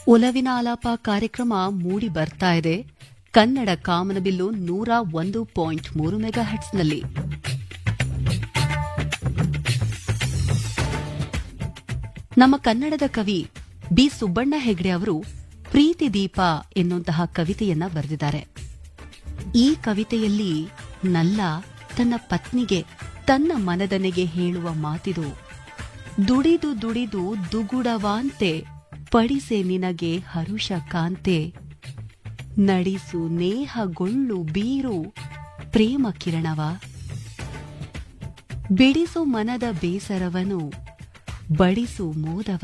ಒಲವಿನ ಆಲಾಪ ಕಾರ್ಯಕ್ರಮ ಮೂಡಿ ಬರ್ತಾ ಇದೆ ಕನ್ನಡ ಕಾಮನಬಿಲ್ಲು ನೂರ ಒಂದು ಪಾಯಿಂಟ್ ಮೂರು ಮೆಗಾ ಹಟ್ಸ್ನಲ್ಲಿ ನಮ್ಮ ಕನ್ನಡದ ಕವಿ ಬಿ ಸುಬ್ಬಣ್ಣ ಹೆಗ್ಡೆ ಅವರು ಪ್ರೀತಿ ದೀಪ ಎನ್ನುವಂತಹ ಕವಿತೆಯನ್ನ ಬರೆದಿದ್ದಾರೆ ಈ ಕವಿತೆಯಲ್ಲಿ ನಲ್ಲ ತನ್ನ ಪತ್ನಿಗೆ ತನ್ನ ಮನದನೆಗೆ ಹೇಳುವ ಮಾತಿದು ದುಡಿದು ದುಡಿದು ದುಗುಡವಾಂತೆ ಪಡಿಸೆ ನಿನಗೆ ಹರುಷ ಕಾಂತೆ ನಡಿಸು ನೇಹಗೊಳ್ಳು ಬೀರು ಪ್ರೇಮ ಕಿರಣವ ಬಿಡಿಸು ಮನದ ಬೇಸರವನು ಬಡಿಸು ಮೋದವ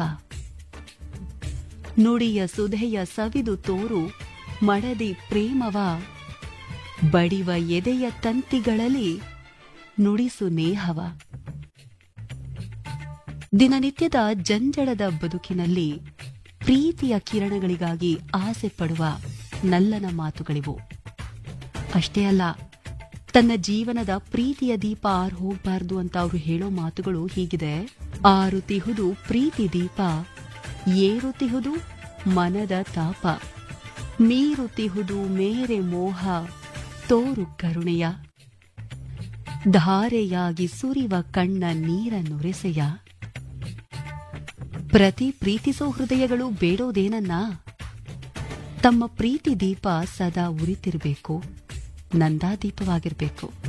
ನುಡಿಯ ಸುಧೆಯ ಸವಿದು ತೋರು ಮಡದಿ ಪ್ರೇಮವ ಬಡಿವ ಎದೆಯ ತಂತಿಗಳಲ್ಲಿ ನುಡಿಸು ನೇಹವ ದಿನನಿತ್ಯದ ಜಂಜಡದ ಬದುಕಿನಲ್ಲಿ ಪ್ರೀತಿಯ ಕಿರಣಗಳಿಗಾಗಿ ಆಸೆ ಪಡುವ ನಲ್ಲನ ಮಾತುಗಳಿವು ಅಷ್ಟೇ ಅಲ್ಲ ತನ್ನ ಜೀವನದ ಪ್ರೀತಿಯ ದೀಪ ಆರು ಹೋಗ್ಬಾರ್ದು ಅಂತ ಅವರು ಹೇಳೋ ಮಾತುಗಳು ಹೀಗಿದೆ ಆರುತಿಹುದು ಪ್ರೀತಿ ದೀಪ ಏರುತಿಹುದು ಮನದ ತಾಪ ಮೀರುತಿಹುದು ಮೇರೆ ಮೋಹ ತೋರು ಕರುಣೆಯ ಧಾರೆಯಾಗಿ ಸುರಿವ ಕಣ್ಣ ನೀರನ್ನುರೆಸೆಯ ಪ್ರತಿ ಪ್ರೀತಿಸೋ ಹೃದಯಗಳು ಬೇಡೋದೇನನ್ನ ತಮ್ಮ ಪ್ರೀತಿ ದೀಪ ಸದಾ ಉರಿತಿರಬೇಕು ನಂದಾದೀಪವಾಗಿರಬೇಕು